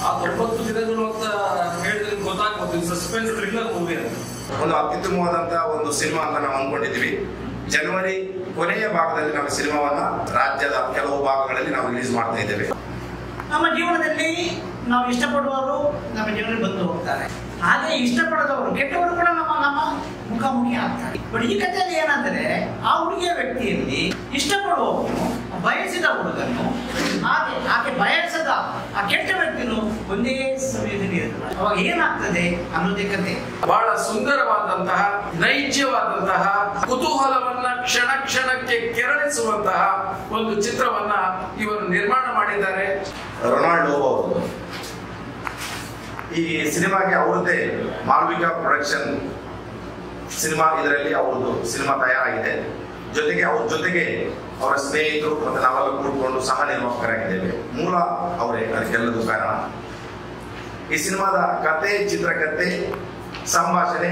ಆ ತೊಂಬತ್ತು ದಿನಗಳು ಅಂತ ಹೇಳಿದ್ರೆ ಗೊತ್ತಾಗ್ಬೋದು ಸಸ್ಪೆನ್ಸ್ ಥ್ರಿಲ್ಲರ್ ಮೂವಿ ಅಂತ ಒಂದು ಅತ್ಯುತ್ತಮವಾದಂತಹ ಒಂದು ಸಿನಿಮಾ ಅಂತ ನಾವು ಅಂದ್ಕೊಂಡಿದ್ದೀವಿ ಜನವರಿ ಕೊನೆಯ ಭಾಗದಲ್ಲಿ ನಾವು ಸಿನಿಮಾವನ್ನ ರಾಜ್ಯದ ಕೆಲವು ಭಾಗಗಳಲ್ಲಿ ನಾವು ರಿಲೀಸ್ ಮಾಡ್ತಾ ಇದ್ದೇವೆ ನಮ್ಮ ಜೀವನದಲ್ಲಿ ನಾವು ಇಷ್ಟಪಡುವವರು ನಮ್ಮ ಜೀವನದಲ್ಲಿ ಬಂದು ಹೋಗ್ತಾರೆ ಹಾಗೆ ಇಷ್ಟಪಡದವರು ಕೆಟ್ಟವರು ಕೂಡ ನಮ್ಮ ನಮ್ಮ ಮುಖಾಮುಖಿ ಆಗ್ತಾರೆ ಬಟ್ ಈ ಕಥೆಯಲ್ಲಿ ಏನಂದ್ರೆ ಆ ಹುಡುಗಿಯ ವ್ಯಕ್ತಿಯಲ್ಲಿ ಇಷ್ಟಪಡುವವನು ಬಯಸಿದ ಹುಡುಗನು ಹಾಗೆ ಆಕೆ ಬಯಸದ ಆ ಕೆಟ್ಟ ವ್ಯಕ್ತಿನು ಒಂದೇ ಸಮಯದಲ್ಲಿ ಇರ್ತಾರೆ ಅವಾಗ ಏನಾಗ್ತದೆ ಅನ್ನೋದೇ ಕತೆ ಬಹಳ ಸುಂದರವಾದಂತಹ ನೈಜವಾದಂತಹ ಕುತೂಹಲವನ್ನ ಕ್ಷಣ ಕ್ಷಣಕ್ಕೆ ಕೆರಳಿಸುವಂತಹ ಒಂದು ಚಿತ್ರವನ್ನ ಇವರು ನಿರ್ಮಾಣ ಮಾಡಿದ್ದಾರೆ ರೊನಾಲ್ಡೋ ಅವರು ಈ ಸಿನಿಮಾಗೆ ಅವರದ್ದೇ ಮಾಲ್ವಿಕಾ ಪ್ರೊಡಕ್ಷನ್ ಸಿನಿಮಾ ಇದರಲ್ಲಿ ಅವ್ರದ್ದು ಸಿನಿಮಾ ತಯಾರಾಗಿದೆ ಜೊತೆಗೆ ಅವ್ರ ಜೊತೆಗೆ ಅವರ ಸ್ನೇಹಿತರು ಮತ್ತೆ ನಾವೆಲ್ಲ ಕೂಡ್ಕೊಂಡು ಸಹ ನಿರ್ಮಾಪಕರಾಗಿದ್ದೇವೆ ಮೂಲ ಅವರೇ ಅದಕ್ಕೆಲ್ಲದೂ ಕಾರಣ ಈ ಸಿನಿಮಾದ ಕತೆ ಚಿತ್ರಕಥೆ ಸಂಭಾಷಣೆ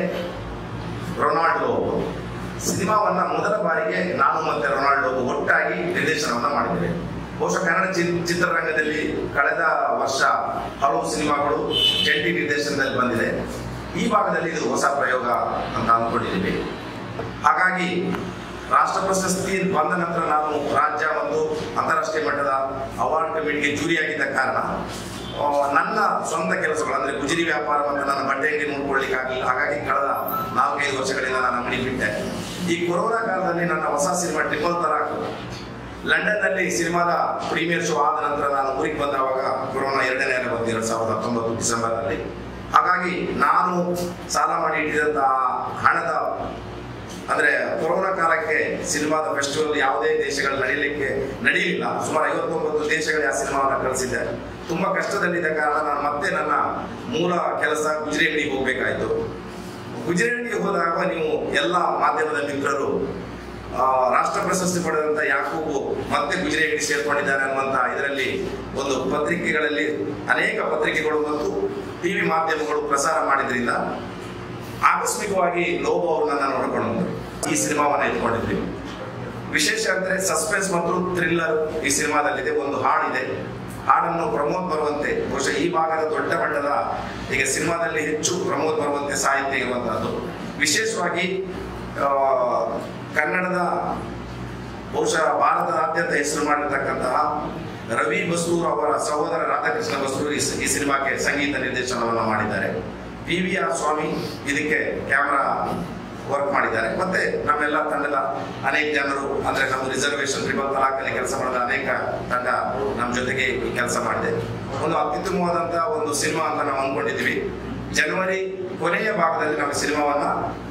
ರೊನಾಲ್ಡೋ ಅವರು ಸಿನಿಮಾವನ್ನ ಮೊದಲ ಬಾರಿಗೆ ನಾನು ಮತ್ತೆ ರೊನಾಲ್ಡೋ ಒಟ್ಟಾಗಿ ನಿರ್ದೇಶನವನ್ನ ಮಾಡಿದ್ದೇವೆ ಬಹುಶಃ ಕನ್ನಡ ಚಿ- ಚಿತ್ರರಂಗದಲ್ಲಿ ಕಳೆದ ವರ್ಷ ಹಲವು ಸಿನಿಮಾಗಳು ಜಂಟಿ ನಿರ್ದೇಶನದಲ್ಲಿ ಬಂದಿದೆ ಈ ಭಾಗದಲ್ಲಿ ಇದು ಹೊಸ ಪ್ರಯೋಗ ಅಂತ ಅಂದ್ಕೊಂಡಿದ್ದೀವಿ ಹಾಗಾಗಿ ರಾಷ್ಟ್ರ ಪ್ರಶಸ್ತಿ ಬಂದ ನಂತರ ನಾನು ರಾಜ್ಯ ಮತ್ತು ಅಂತಾರಾಷ್ಟ್ರೀಯ ಮಟ್ಟದ ಅವಾರ್ಡ್ ಕಮಿಟಿಗೆ ಜೂರಿಯಾಗಿದ್ದ ಕಾರಣ ಆ, ನನ್ನ ಸ್ವಂತ ಕೆಲಸಗಳು ಅಂದ್ರೆ ಗುಜರಿ ವ್ಯಾಪಾರ ಮತ್ತು ನನ್ನ ಬಟ್ಟೆ ಅಂಗಡಿ ನೋಡ್ಕೊಳ್ಳಿಕ್ಕೆ ಆಗಲಿಲ್ಲ ಹಾಗಾಗಿ ಕಳೆದ ನಾಲ್ಕೈದು ವರ್ಷಗಳಿಂದ ನಾನು ಅಂಗಡಿ ಬಿಟ್ಟೆ ಈ ಕೊರೋನಾ ಕಾಲದಲ್ಲಿ ನನ್ನ ಹೊಸ ಸಿನಿಮಾ ಟ್ರಿಪಲ್ ತರಾಕ್ ಲಂಡನ್ ನಲ್ಲಿ ಸಿನಿಮಾದ ಪ್ರೀಮಿಯರ್ ಶೋ ಆದ ನಂತರ ನಾನು ಊರಿಗೆ ಬಂದವಾಗ ಕೊರೋನಾ ಎರಡನೇ ಅಲೆ ಬಂತು ಎರಡ್ ಸಾವಿರದ ಹತ್ತೊಂಬತ್ತು ಡಿಸೆಂಬರ್ ನಲ್ಲಿ ಹಾಗಾಗಿ ನಾನು ಸಾಲ ಮಾಡಿ ಇಟ್ಟಿದಂತಹ ಹಣದ ಅಂದ್ರೆ ಕೊರೋನಾ ಕಾಲಕ್ಕೆ ಸಿನಿಮಾದ ಫೆಸ್ಟಿವಲ್ ಯಾವುದೇ ದೇಶಗಳು ನಡೀಲಿಕ್ಕೆ ನಡೆಯಲಿಲ್ಲ ಸುಮಾರು ಐವತ್ತೊಂಬತ್ತು ದೇಶಗಳಿಗೆ ಆ ಸಿನಿಮಾವನ್ನು ಕಳಿಸಿದ್ದೆ ತುಂಬಾ ಕಷ್ಟದಲ್ಲಿದ್ದ ಕಾರಣ ನಾನು ಮತ್ತೆ ನನ್ನ ಮೂಲ ಕೆಲಸ ಗುಜರಿ ಅಂಗಡಿಗೆ ಹೋಗ್ಬೇಕಾಯ್ತು ಗುಜರಿ ಅಂಗಡಿಗೆ ಹೋದಾಗ ನೀವು ಎಲ್ಲ ಮಾಧ್ಯಮದ ಮಿತ್ರರು ಆ, ರಾಷ್ಟ್ರ ಪ್ರಶಸ್ತಿ ಪಡೆದಂತ ಯಾಕೂಬು ಮತ್ತೆ ಗುಜರಿ ಅಂಗಡಿ ಸೇರ್ಕೊಂಡಿದ್ದಾರೆ ಅನ್ನುವಂತ ಇದರಲ್ಲಿ ಒಂದು ಪತ್ರಿಕೆಗಳಲ್ಲಿ ಅನೇಕ ಪತ್ರಿಕೆಗಳು ಮತ್ತು ಟಿವಿ ಮಾಧ್ಯಮಗಳು ಪ್ರಸಾರ ಮಾಡಿದ್ರಿಂದ ಆಕಸ್ಮಿಕವಾಗಿ ಲೋಬೋ ಅವರು ನನ್ನ ನೋಡ್ಕೊಂಡು ಬಂದ್ರು. ಈ ಸಿನಿಮಾವನ್ನ ಇಟ್ಕೊಂಡಿದ್ವಿ ವಿಶೇಷ ಅಂದ್ರೆ ಸಸ್ಪೆನ್ಸ್ ಮತ್ತು ಥ್ರಿಲ್ಲರ್ ಈ ಸಿನಿಮಾದಲ್ಲಿದೆ ಒಂದು ಹಾಡಿದೆ ಹಾಡನ್ನು ಪ್ರಮೋದ್ ಬರುವಂತೆ ಬಹುಶಃ ಈ ಭಾಗದ ದೊಡ್ಡ ಮಟ್ಟದ ಈಗ ಸಿನಿಮಾದಲ್ಲಿ ಹೆಚ್ಚು ಪ್ರಮೋದ್ ಬರುವಂತೆ ಸಾಹಿತ್ಯ ಇರುವಂತಹದ್ದು ವಿಶೇಷವಾಗಿ ಆ, ಕನ್ನಡದ ಬಹುಶಃ ಭಾರತದಾದ್ಯಂತ ಹೆಸರು ಮಾಡಿರ್ತಕ್ಕಂತಹ ರವಿ ಬಸೂರ್ ಅವರ ಸಹೋದರ ರಾಧಾಕೃಷ್ಣ ಬಸೂರ್ ಈ ಸಿ- ಈ ಸಿನಿಮಾಕ್ಕೆ ಸಂಗೀತ ನಿರ್ದೇಶನವನ್ನು ಮಾಡಿದ್ದಾರೆ ಪಿ ವಿ ಆರ್ ಸ್ವಾಮಿ ಇದಕ್ಕೆ ಕ್ಯಾಮರಾ ವರ್ಕ್ ಮಾಡಿದ್ದಾರೆ ಮತ್ತೆ ನಮ್ಮೆಲ್ಲ ತಂಡದ ಅನೇಕ ಜನರು ಅಂದ್ರೆ ನಮ್ಮ ರಿಸರ್ವೇಶನ್ ಟ್ರಿಬಲ್ ತಲಾಖಲ್ಲಿ ಕೆಲಸ ಮಾಡಿದ ಅನೇಕ ತಂಡ ನಮ್ಮ ಜೊತೆಗೆ ಈ ಕೆಲಸ ಮಾಡಿದೆ ಒಂದು ಅತ್ಯುತ್ತಮವಾದಂತಹ ಒಂದು ಸಿನಿಮಾ ಅಂತ ನಾವು ಅಂದ್ಕೊಂಡಿದ್ದೀವಿ ಜನವರಿ ಕೊನೆಯ ಭಾಗದಲ್ಲಿ ನಾವು ಸಿನಿಮಾವನ್ನ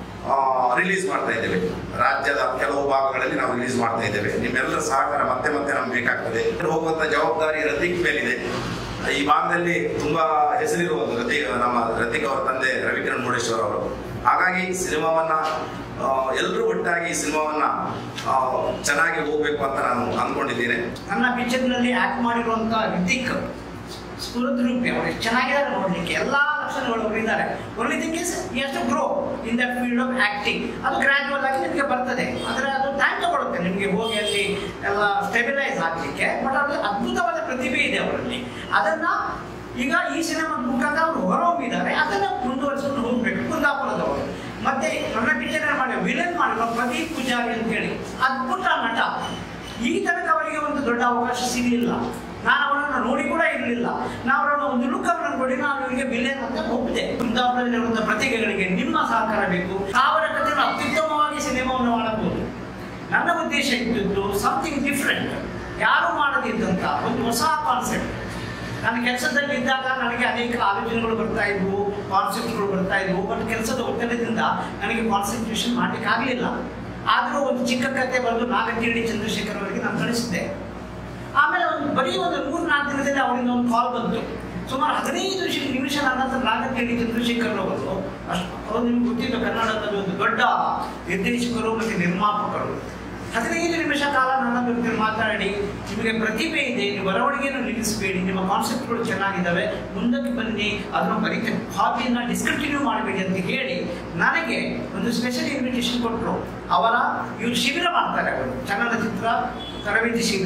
ರಿಲೀಸ್ ಮಾಡ್ತಾ ಇದ್ದೇವೆ ರಾಜ್ಯದ ಕೆಲವು ಭಾಗಗಳಲ್ಲಿ ನಾವು ರಿಲೀಸ್ ಮಾಡ್ತಾ ಇದ್ದೇವೆ ನಿಮ್ಮೆಲ್ಲರ ಸಹಕಾರ ಮತ್ತೆ ಮತ್ತೆ ನಮ್ಗೆ ಬೇಕಾಗ್ತದೆ ಹೋಗುವಂತ ಜವಾಬ್ದಾರಿ ರತೀಕ್ ಮೇಲಿದೆ ಈ ಭಾಗದಲ್ಲಿ ತುಂಬಾ ಹೆಸರಿರುವುದು ರತೀಕ್ ನಮ್ಮ ರತೀಕ್ ಅವರ ತಂದೆ ರವಿಕಿರಣ್ ಮುರುಡೇಶ್ವರ್ ಅವರು ಹಾಗಾಗಿ ಸಿನಿಮಾವನ್ನ ಎಲ್ಲರೂ ಒಟ್ಟಾಗಿ ಈ ಸಿನಿಮಾವನ್ನ ಆ, ಚೆನ್ನಾಗಿ ಹೋಗ್ಬೇಕು ಅಂತ ನಾನು ಅಂದ್ಕೊಂಡಿದ್ದೇನೆ ನನ್ನ ಪಿಕ್ಚರ್ನಲ್ಲಿ ಆಕ್ಟ್ ಮಾಡಿರುವಂತ ರಿತಿಕ್ ಸ್ಫೂರ್ತಿರೂಪಿ ಅವರು ಎಷ್ಟು ಚೆನ್ನಾಗಿದ್ದಾರೆ ನೋಡ್ಲಿಕ್ಕೆ ಎಲ್ಲಾ ಲಕ್ಷಣಗಳು ಅವರಿದ್ದಾರೆ ಓನ್ಲಿ ಥಿಂಗ್ ಇಸ್ ಎಷ್ಟು grow in that field of acting ಅದು ಗ್ರಾಜುವಲ್ ಆಗಿ ನಿಮಗೆ ಬರ್ತದೆ ಆದರೆ ಅದು ಟೈಮ್ ತಗೊಳುತ್ತೆ ನಿಮಗೆ ಹೋಗಿ ಅಲ್ಲಿ ಎಲ್ಲ ಸ್ಟೆಬಿಲೈಸ್ ಆಗಲಿಕ್ಕೆ ಬಟ್ ಅದು ಅದ್ಭುತವಾದ ಪ್ರತಿಭೆ ಇದೆ ಅವರಲ್ಲಿ ಅದನ್ನ ಈಗ ಈ ಸಿನಿಮಾ ಮುಖಾಂತರ ಅವರು ಹೊರಹೊಮ್ಮಿದ್ದಾರೆ ಅದನ್ನ ಮುಂದುವರಿಸಿಕೊಂಡು ಹೋಗ್ಬೇಕು ಕುಂದಾಪುರದವರು ಮತ್ತೆ ನನ್ನ ಪಿಕ್ಚರ್ ಮಾಡಿ ವಿಲನ್ ಮಾಡಿರುವ ಪ್ರದೀಪ್ ಪೂಜಾರಿ ಅಂತ ಹೇಳಿ ಅದ್ಭುತ ನಟ ಈ ತನಕ ಅವರಿಗೆ ಒಂದು ದೊಡ್ಡ ಅವಕಾಶ ಸಿಗಲಿಲ್ಲ ನಾನು ಅವರನ್ನು ನೋಡಿ ಕೂಡ ಇರಲಿಲ್ಲ ನಾವು ಅವರನ್ನು ಒಂದು ಲುಕ್ ಅವರನ್ನು ನೋಡಿ ನಾನು ಇವರಿಗೆ ವಿಲೇನ್ ಅಂತ ಒಪ್ಪಿದೆ ಕುಂದಾಪುರದಲ್ಲಿರುವಂತಹ ಪ್ರತಿಭೆಗಳಿಗೆ ನಿಮ್ಮ ಸಹಕಾರ ಬೇಕು ಅವರ ಕಥೆಯನ್ನು ಅತ್ಯುತ್ತಮವಾಗಿ ಸಿನಿಮಾವನ್ನು ಮಾಡಬಹುದು ನನ್ನ ಉದ್ದೇಶ ಇದ್ದದ್ದು ಸಮಥಿಂಗ್ ಡಿಫ್ರೆಂಟ್ ಯಾರು ಮಾಡದಿದ್ದಂತ ಒಂದು ಹೊಸ ಕಾನ್ಸೆಪ್ಟ್ ನಾನು ಕೆಲಸದಲ್ಲಿ ಇದ್ದಾಗ ನನಗೆ ಅನೇಕ ಆಲೋಚನೆಗಳು ಬರ್ತಾ ಇದ್ವು ಕಾನ್ಸೆಪ್ಟ್ಗಳು ಬರ್ತಾ ಇದ್ವು ಬಟ್ ಕೆಲಸದ ಒತ್ತಡದಿಂದ ನನಗೆ ಕಾನ್ಸಂಟ್ರೇಷನ್ ಮಾಡ್ಲಿಕ್ಕೆ ಆಗಲಿಲ್ಲ ಆದರೂ ಒಂದು ಚಿಕ್ಕ ಕತೆ ಬಂದು ನಾಗತಿರಡಿ ಚಂದ್ರಶೇಖರ್ ಅವರಿಗೆ ನಾನು ಕಳಿಸಿದ್ದೆ ಆಮೇಲೆ ಒಂದು ಬರೀ ಒಂದು ಮೂರು ನಾಲ್ಕು ದಿನದಲ್ಲಿ ಅವರಿಂದ ಒಂದು ಕಾಲ್ ಬಂತು ಸುಮಾರು ಹದಿನೈದು ನಿಮಿಷ ನಿಮಿಷ ನಂತರ ನಾಗತಿರಡಿ ಚಂದ್ರಶೇಖರ್ ಅವರು ಅಷ್ಟು ಅವರು ನಿಮ್ಗೆ ಗೊತ್ತಿದ್ದು ಕನ್ನಡದಲ್ಲಿ ಒಂದು ದೊಡ್ಡ ನಿರ್ದೇಶಕರು ಮತ್ತು ನಿರ್ಮಾಪಕರು ಹದಿನೈದು ನಿಮಿಷ ಕಾಲ ನನ್ನ ಜೊತೆ ಮಾತಾಡಿ ನಿಮಗೆ ಪ್ರತಿಭೆ ಇದೆ ನೀವು ಬರವಣಿಗೆಯನ್ನು ನಿಲ್ಲಿಸಬೇಡಿ ನಿಮ್ಮ ಕಾನ್ಸೆಪ್ಟ್ಗಳು ಚೆನ್ನಾಗಿದ್ದಾವೆ ಮುಂದಕ್ಕೆ ಬನ್ನಿ ಅದನ್ನು ಬರೀತೆ ಹಾಬಿಯನ್ನ ಡಿಸ್ಕಂಟಿನ್ಯೂ ಮಾಡಬೇಡಿ ಅಂತ ಹೇಳಿ ನನಗೆ ಒಂದು ಸ್ಪೆಷಲ್ ಇನ್ವಿಟೇಷನ್ ಕೊಟ್ಟರು ಅವರ ಇವರು ಶಿಬಿರ ಮಾಡ್ತಾರೆ ಅವರು ಚಲನಚಿತ್ರ ತರಬೇತಿ ಶಿಬಿರ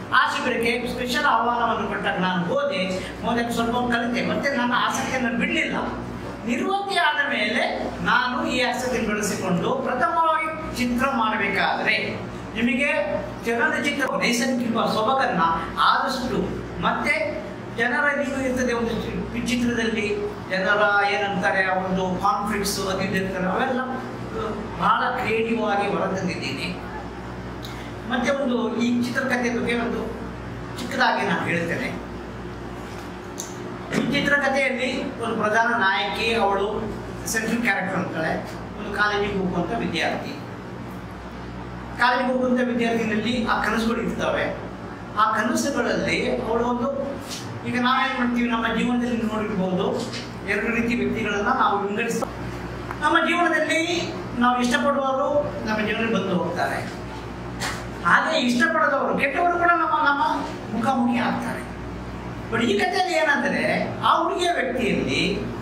ಆ ಶಿಬಿರಕ್ಕೆ ಸ್ಪೆಷಲ್ ಆಹ್ವಾನವನ್ನು ಕೊಟ್ಟಾಗ ನಾನು ಓದಿ ಮೊದಲು ಸ್ವಲ್ಪ ಕಲಿತೆ ಮತ್ತೆ ನನ್ನ ಆಸಕ್ತಿಯನ್ನು ಬಿಡಲಿಲ್ಲ ನಿವೃತ್ತಿ ಆದ ಮೇಲೆ ನಾನು ಈ ಆಸಕ್ತಿಯನ್ನು ಬೆಳೆಸಿಕೊಂಡು ಪ್ರಥಮವಾಗಿ ಚಿತ್ರ ಮಾಡಬೇಕಾದ್ರೆ ನಿಮಗೆ ಚಲನಚಿತ್ರ ನೈಸರ್ಗಿಕ ಸೊಬಗನ್ನ ಆದಷ್ಟು ಮತ್ತೆ ಜನರ ನೀವು ಇರ್ತದೆ ಒಂದು ಚಿ- ಚಿತ್ರದಲ್ಲಿ ಜನರ ಏನಂತಾರೆ ಆ ಒಂದು ಕಾನ್ಫ್ಲಿಕ್ಟ್ಸ್ ಅದು ಇದು ಇರ್ತಾರೆ ಅವೆಲ್ಲ ಅಹ್, ಬಹಳ ಕ್ರಿಯೇಟಿವ್ ಆಗಿ ಹೊರತಂದಿದ್ದೀನಿ ಮತ್ತೆ ಒಂದು ಈ ಚಿತ್ರಕಥೆ ಬಗ್ಗೆ ಒಂದು ಚಿಕ್ಕದಾಗಿ ನಾನು ಹೇಳ್ತೇನೆ ಈ ಚಿತ್ರಕಥೆಯಲ್ಲಿ ಒಂದು ಪ್ರಧಾನ ನಾಯಕಿ ಅವಳು ಸೆಂಟ್ರಲ್ ಕ್ಯಾರೆಕ್ಟರ್ ಅಂತಾಳೆ ಒಂದು ಕಾಲೇಜಿಗೆ ಹೋಗುವಂತ ವಿದ್ಯಾರ್ಥಿ ಕಾಲೇಜಿಗೆ ಹೋಗುವಂತ ವಿದ್ಯಾರ್ಥಿನಲ್ಲಿ ಆ ಕನಸುಗಳು ಇರ್ತವೆ ಆ ಕನಸುಗಳಲ್ಲಿ ಅವಳು ಒಂದು ಈಗ ನಾವೇನ್ ಮಾಡ್ತೀವಿ ನಮ್ಮ ಜೀವನದಲ್ಲಿ ನೋಡಿರ್ಬೋದು ಎರಡು ರೀತಿ ವ್ಯಕ್ತಿಗಳನ್ನ ನಾವು ವಿಂಗಡಿಸ್ತೀವಿ ನಮ್ಮ ಜೀವನದಲ್ಲಿ ನಾವು ಇಷ್ಟಪಡುವವರು ನಮ್ಮ ಜೀವನದಲ್ಲಿ ಬಂದು ಹೋಗ್ತಾರೆ ಹಾಗೆ ಇಷ್ಟಪಡದವರು ಕೆಟ್ಟವರು ಕೂಡ ನಮ್ಮ ನಮ್ಮ ಮುಖಾಮುಖಿ ಆಗ್ತಾರೆ ಬಟ್ ಈ ಕಥೆಯಲ್ಲಿ ಏನಂದ್ರೆ ಆ ಹುಡುಗಿಯ ವ್ಯಕ್ತಿಯಲ್ಲಿ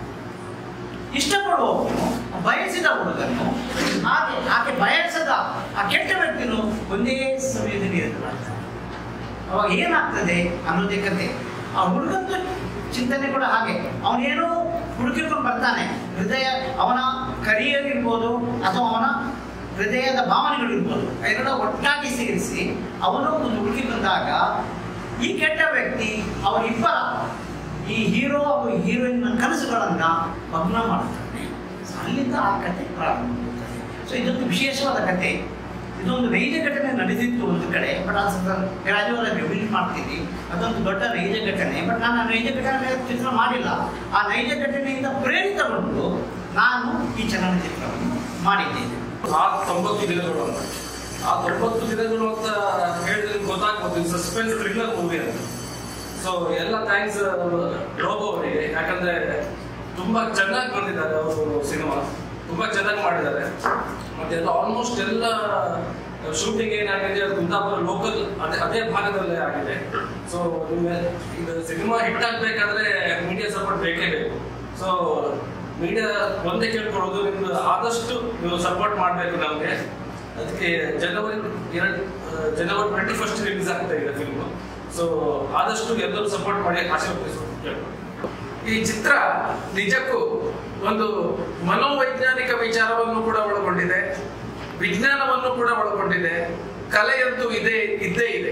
ಇಷ್ಟಪಡುವವನು ಬಯಸಿದ ಹುಡುಗನು ಹಾಗೆ ಆಕೆ ಬಯಸದ ಆ ಕೆಟ್ಟ ವ್ಯಕ್ತಿನು ಒಂದೇ ಸಮಯದಲ್ಲಿ ಎದುರು ಮಾಡ್ತಾನೆ ಅವಾಗ ಏನಾಗ್ತದೆ ಅನ್ನೋದೇ ಕತೆ ಆ ಹುಡುಗಂದು ಚಿಂತನೆ ಕೂಡ ಹಾಗೆ ಅವನೇನು ಹುಡುಕಿಕೊಂಡು ಬರ್ತಾನೆ ಹೃದಯ ಅವನ ಕರಿಯರ್ ಇರ್ಬೋದು ಅಥವಾ ಅವನ ಹೃದಯದ ಭಾವನೆಗಳು ಇರ್ಬೋದು ಅದನ್ನೆಲ್ಲ ಒಟ್ಟಾಗಿ ಸೇರಿಸಿ ಅವನು ಒಂದು ಹುಡುಗಿ ಬಂದಾಗ ಈ ಕೆಟ್ಟ ವ್ಯಕ್ತಿ ಅವರಿಬ್ಬರ ಈ ಹೀರೋ ಹಾಗೂ ಹೀರೋಯಿನ್ ಕನಸುಗಳನ್ನ ಭಗ್ನ ಮಾಡ್ತಾನೆ So ಅಲ್ಲಿಂದ ಆ ಕತೆ ಪ್ರಾರಂಭವಾಗುತ್ತದೆ ಸೊ ಇದೊಂದು ವಿಶೇಷವಾದ ಕತೆ ಇದೊಂದು ನೈಜ ಘಟನೆ ನಡೆದಿತ್ತು ಒಂದು ಕಡೆ ಬಟ್ ಅದು ರಾಜವರಾಗಿ ರಿವೀಲ್ ಮಾಡ್ತೀನಿ ಅದೊಂದು ದೊಡ್ಡ ನೈಜ ಘಟನೆ ಬಟ್ ನಾನು ಆ ನೈಜ ಘಟನೆ ಮೇಲೆ ಚಿತ್ರ ಮಾಡಿಲ್ಲ ಆ ನೈಜ ಘಟನೆಯಿಂದ ಪ್ರೇರಿತಗೊಂಡು ನಾನು ಈ ಚಲನಚಿತ್ರವನ್ನು ಮಾಡಿದ್ದೇನೆ ಆ ತೊಂಬತ್ತು ದಿನಗಳು ಅಂತ ಆ ತೊಂಬತ್ತು ದಿನಗಳು ಅಂತ ಹೇಳಿದ್ರೆ ಗೊತ್ತಾಗ್ಬೋದು ಇದು ಸಸ್ಪೆನ್ಸ್ ಥ್ರಿಲ್ಲರ್ ಮೂವಿ ಅಂತ ಸೊ ಎಲ್ಲ ಥ್ಯಾಂಕ್ಸ್ ರೋಬೋ ಅವರಿಗೆ ಯಾಕಂದ್ರೆ ತುಂಬಾ ಚೆನ್ನಾಗಿ ಬಂದಿದ್ದಾರೆ ಅವರು ಸಿನಿಮಾ ತುಂಬಾ ಚೆನ್ನಾಗಿ ಮಾಡಿದ್ದಾರೆ ಮತ್ತೆ ಎಲ್ಲ ಆಲ್ಮೋಸ್ಟ್ ಎಲ್ಲ ಶೂಟಿಂಗ್ ಏನಾಗಿದೆ ಅದು ಕುಂದಾಪುರ ಲೋಕಲ್ ಅದೇ ಅದೇ ಭಾಗದಲ್ಲೇ ಆಗಿದೆ ಸೊ ಇದು ಸಿನಿಮಾ ಹಿಟ್ ಆಗ್ಬೇಕಾದ್ರೆ ಮೀಡಿಯಾ ಸಪೋರ್ಟ್ ಬೇಕೇ ಬೇಕು ಸೊ ಮೀಡಿಯಾ ಒಂದೇ ಕೇಳ್ಕೊಳ್ಳೋದು ನಿಮ್ದು ಆದಷ್ಟು ನೀವು ಸಪೋರ್ಟ್ ಮಾಡಬೇಕು ನಮಗೆ ಅದಕ್ಕೆ ಜನವರಿ ಎರಡು ಜನವರಿ ಟ್ವೆಂಟಿ ಫಸ್ಟ್ ರಿಲೀಸ್ ಆಗ್ತಾ ಇದೆ ಫಿಲ್ಮ್ ಸೊ ಆದಷ್ಟು ಎಲ್ಲರೂ ಸಪೋರ್ಟ್ ಮಾಡಿ ಆಶೆ ಕೇಳ್ಕೊಂಡು ಈ ಚಿತ್ರ ನಿಜಕ್ಕೂ ಒಂದು ಮನೋವೈಜ್ಞಾನಿಕ ವಿಚಾರವನ್ನು ಕೂಡ ಒಳಗೊಂಡಿದೆ ವಿಜ್ಞಾನವನ್ನು ಕೂಡ ಒಳಗೊಂಡಿದೆ ಕಲೆಯಂತೂ ಇದೆ ಇದ್ದೇ ಇದೆ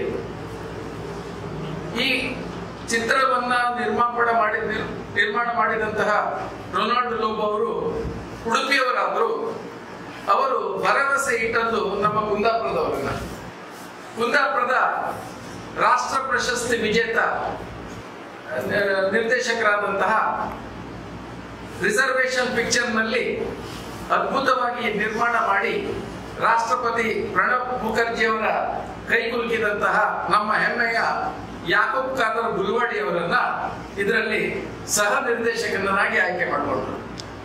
ಈ ಚಿತ್ರವನ್ನ ನಿರ್ಮಾಪನ ಮಾಡಿ ನಿರ್- ನಿರ್ಮಾಣ ಮಾಡಿದಂತಹ ರೊನಾಲ್ಡ್ ಲೋಬ್ ಅವರು ಉಡುಪಿಯವರಾದ್ರು ಅವರು ಭರವಸೆ ಇಟ್ಟದ್ದು ನಮ್ಮ ಕುಂದಾಪುರದವರನ್ನ ಕುಂದಾಪುರದ ರಾಷ್ಟ್ರ ಪ್ರಶಸ್ತಿ ವಿಜೇತ ನ- ನಿರ್ದೇಶಕರಾದಂತಹ ರಿಸರ್ವೇಶನ್ ಪಿಕ್ಚರ್ ನಲ್ಲಿ ಅದ್ಭುತವಾಗಿ ನಿರ್ಮಾಣ ಮಾಡಿ ರಾಷ್ಟ್ರಪತಿ ಪ್ರಣಬ್ ಮುಖರ್ಜಿ ಅವರ ಕೈಕುಲುಕಿದಂತಹ ನಮ್ಮ ಹೆಮ್ಮೆಯ ಯಾಕೂಬ್ ಖಾದರ್ ಗುಲ್ವಾಡಿ ಅವರನ್ನ ಇದರಲ್ಲಿ ಸಹ ನಿರ್ದೇಶಕನಾಗಿ ಆಯ್ಕೆ ಮಾಡಿಕೊಂಡ್ರು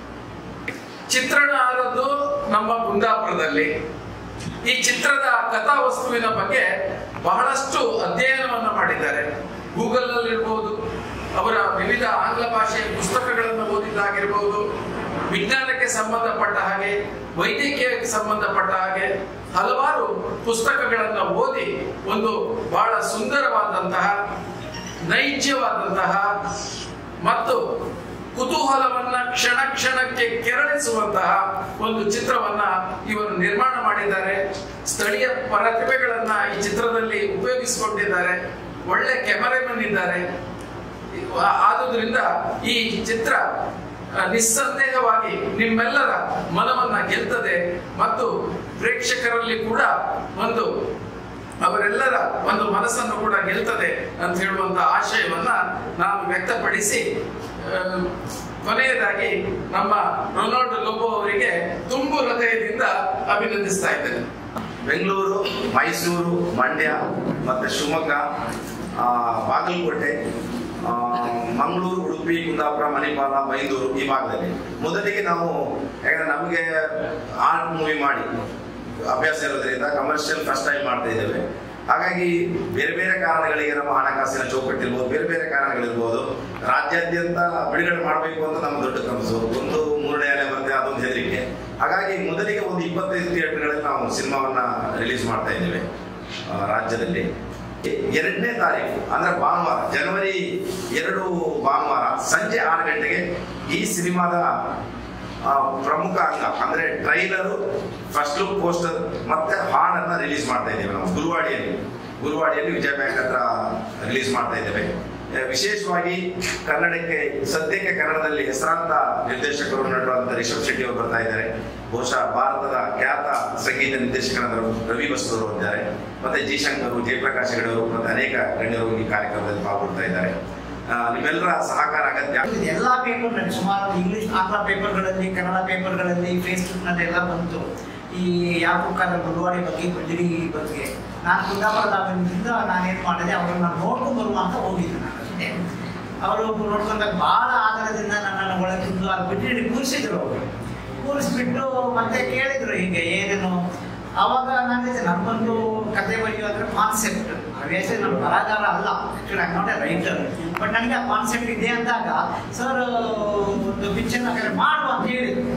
ಚಿತ್ರಣ ಆದದ್ದು ನಮ್ಮ ಕುಂದಾಪುರದಲ್ಲಿ ಈ ಚಿತ್ರದ ಕಥಾವಸ್ತುವಿನ ಬಗ್ಗೆ ಬಹಳಷ್ಟು ಅಧ್ಯಯನವನ್ನ ಮಾಡಿದ್ದಾರೆ ಗೂಗಲ್ ನಲ್ಲಿ ಇರ್ಬೋದು ಅವರ ವಿವಿಧ ಆಂಗ್ಲ ಭಾಷೆಯ ಪುಸ್ತಕಗಳನ್ನು ಓದಿದ್ದಾಗಿರ್ಬೋದು ವಿಜ್ಞಾನಕ್ಕೆ ಸಂಬಂಧಪಟ್ಟ ಹಾಗೆ ವೈದ್ಯಕೀಯಕ್ಕೆ ಸಂಬಂಧಪಟ್ಟ ಹಾಗೆ ಹಲವಾರು ಪುಸ್ತಕಗಳನ್ನು ಓದಿ ಒಂದು ಬಹಳ ಸುಂದರವಾದಂತಹ ನೈಜವಾದಂತಹ ಮತ್ತು ಕುತೂಹಲವನ್ನ ಕ್ಷಣ ಕ್ಷಣಕ್ಕೆ ಕೆರಳಿಸುವಂತಹ ಒಂದು ಚಿತ್ರವನ್ನ ಇವರು ನಿರ್ಮಾಣ ಮಾಡಿದ್ದಾರೆ ಸ್ಥಳೀಯ ಪ್ರತಿಭೆಗಳನ್ನ ಈ ಚಿತ್ರದಲ್ಲಿ ಉಪಯೋಗಿಸಿಕೊಂಡಿದ್ದಾರೆ ಒಳ್ಳೆ ಕೆಮರೆಮನ್ ಇದ್ದಾರೆ ಆದುದರಿಂದ ಈ ಚಿತ್ರ ಆ, ನಿಸ್ಸಂದೇಹವಾಗಿ ನಿಮ್ಮೆಲ್ಲರ ಮನವನ್ನ ಗೆಲ್ತದೆ ಮತ್ತು ಪ್ರೇಕ್ಷಕರಲ್ಲಿ ಕೂಡ ಒಂದು ಅವರೆಲ್ಲರ ಒಂದು ಮನಸ್ಸನ್ನು ಕೂಡ ಗೆಲ್ತದೆ ಅಂತ ಹೇಳುವಂತ ಆಶಯವನ್ನ ನಾನು ವ್ಯಕ್ತಪಡಿಸಿ ಆ, ಕೊನೆಯದಾಗಿ ನಮ್ಮ ರೊನಾಲ್ಡ್ ಲೋಬೋ ಅವರಿಗೆ ತುಂಬು ಹೃದಯದಿಂದ ಅಭಿನಂದಿಸ್ತಾ ಇದ್ದೇನೆ ಬೆಂಗಳೂರು ಮೈಸೂರು ಮಂಡ್ಯ ಮತ್ತೆ ಶಿವಮೊಗ್ಗ ಆ, ಬಾಗಲಕೋಟೆ ಆ, ಮಂಗಳೂರು ಉಡುಪಿ ಕುಂದಾಪುರ ಮಣಿಪಾಲ ಮೈಸೂರು ಈ ಭಾಗದಲ್ಲಿ ಮೊದಲಿಗೆ ನಾವು ಯಾಕಂದ್ರೆ ನಮಗೆ ಆರ್ಟ್ ಮೂವಿ ಮಾಡಿ ಅಭ್ಯಾಸ ಇರೋದ್ರಿಂದ ಕಮರ್ಷಿಯಲ್ ಫಸ್ಟ್ ಟೈಮ್ ಮಾಡ್ತಾ ಇದ್ದೇವೆ ಹಾಗಾಗಿ ಬೇರೆ ಬೇರೆ ಕಾರಣಗಳಿಗೆ ನಮ್ಮ ಹಣಕಾಸಿನ ಚೌಕಟ್ಟು ಇರ್ಬೋದು ಬೇರೆ ಬೇರೆ ಕಾರಣಗಳಿರ್ಬೋದು ರಾಜ್ಯಾದ್ಯಂತ ಬಿಡುಗಡೆ ಮಾಡಬೇಕು ಅಂತ ನಮ್ಮ ದೊಡ್ಡ ಕನಸು ಒಂದು ಮೂರನೇ ಅಲೆ ಬರುತ್ತೆ ಅದೊಂದು ಹೆದರಿಕೆ ಹಾಗಾಗಿ ಮೊದಲಿಗೆ ಒಂದು ಇಪ್ಪತ್ತೈದು ಥಿಯೇಟರ್ಗಳಲ್ಲಿ ನಾವು ಸಿನಿಮಾವನ್ನ ರಿಲೀಸ್ ಮಾಡ್ತಾ ಇದ್ದೇವೆ ಆ, ರಾಜ್ಯದಲ್ಲಿ ಎರಡನೇ ತಾರೀಕು ಅಂದ್ರೆ ಭಾನುವಾರ ಜನವರಿ ಎರಡು ಭಾನುವಾರ ಸಂಜೆ ಆರು ಗಂಟೆಗೆ ಈ ಸಿನಿಮಾದ ಆ, ಪ್ರಮುಖ ಅಂಗ ಅಂದ್ರೆ ಟ್ರೈಲರು ಫಸ್ಟ್ ಲುಕ್ ಪೋಸ್ಟರ್ ಮತ್ತೆ ಹಾಡನ್ನ ರಿಲೀಸ್ ಮಾಡ್ತಾ ಇದ್ದೇವೆ ನಾವು ಗುರುವಾಡಿಯಲ್ಲಿ ಗುರುವಾಡಿಯಲ್ಲಿ ವಿಜಯ ಬ್ಯಾಂಕ್ ಹತ್ರ ರಿಲೀಸ್ ಮಾಡ್ತಾ ಇದ್ದೇವೆ ಆ, ವಿಶೇಷವಾಗಿ ಕನ್ನಡಕ್ಕೆ ಸದ್ಯಕ್ಕೆ ಕನ್ನಡದಲ್ಲಿ ಹೆಸರಾಂತ ನಿರ್ದೇಶಕರು ನಟರು ಅಂತ ರಿಷಬ್ ಶೆಟ್ಟಿ ಅವರು ಬರ್ತಾ ಇದ್ದಾರೆ ಬಹುಶಃ ಭಾರತದ ಖ್ಯಾತ ಸಂಗೀತ ನಿರ್ದೇಶಕರಾದ ರವಿ ಬಸ್ತು ಅವರು ಇದ್ದಾರೆ ಮತ್ತೆ ಜಿ ಶಂಕರ್ ಜಯಪ್ರಕಾಶ್ ಹೆಗಡೆ ಅವರು ಮತ್ತೆ ಅನೇಕ ಗಣ್ಯರು ಈ ಕಾರ್ಯಕ್ರಮದಲ್ಲಿ ಪಾಲ್ಗೊಳ್ತಾ ಇದ್ದಾರೆ ಆ, ನಿಮ್ಮೆಲ್ಲರ ಸಹಕಾರ ಅಗತ್ಯ ಇದು ಎಲ್ಲ ಪೇಪರ್ನಲ್ಲಿ ಸುಮಾರು ಇಂಗ್ಲಿಷ್ ಆಂಗ್ಲ ಪೇಪರ್ಗಳಲ್ಲಿ ಕನ್ನಡ ಪೇಪರ್ಗಳಲ್ಲಿ ಫೇಸ್ಬುಕ್ನಲ್ಲಿ ಎಲ್ಲ ಬಂತು ಈ ಯಾಕುಕ್ಕಾದ ಗುರುವಾಡಿ ಬಗ್ಗೆ ಗುಜರಿ ಬಗ್ಗೆ ನಾನು ಕುಂದಾಪುರದಾಗಿನಿಂದ ನಾನೇನು ಮಾಡಿದೆ ಅವರನ್ನ ನೋಡ್ಕೊಂಡು ಬರುವ ಅಂತ ಹೋಗಿದ್ದೆ ನಾನು ಅಷ್ಟೇ ಅವರು ನೋಡ್ಕೊಂಡಾಗ ಭಾಳ ಆಧಾರದಿಂದ ನನ್ನನ್ನು ಒಳಗಿಂದು ಅಲ್ಲಿ ಬಿಟ್ಟು ಕೂರಿಸಿದ್ರು ಅವರು ಕೂರಿಸ್ಬಿಟ್ಟು ಮತ್ತೆ ಕೇಳಿದ್ರು ಹೀಗೆ ಏನೇನು ಅವಾಗ ನಾನು ಹೇಳಿದೆ ನನಗೊಂದು ಕತೆ ಬರೆಯೋದ್ರ ಕಾನ್ಸೆಪ್ಟ್ ಹವ್ಯಾಸ ನಾನು ಬರಹಗಾರ ಅಲ್ಲ actually I not a writer but ನನಗೆ ಆ ಕಾನ್ಸೆಪ್ಟ್ ಇದೆ ಅಂದಾಗ ಸರ್ ಒಂದು ಪಿಕ್ಚರ್ ಹಾಗಾದ್ರೆ ಮಾಡುವ ಅಂತ ಹೇಳಿದ್ರು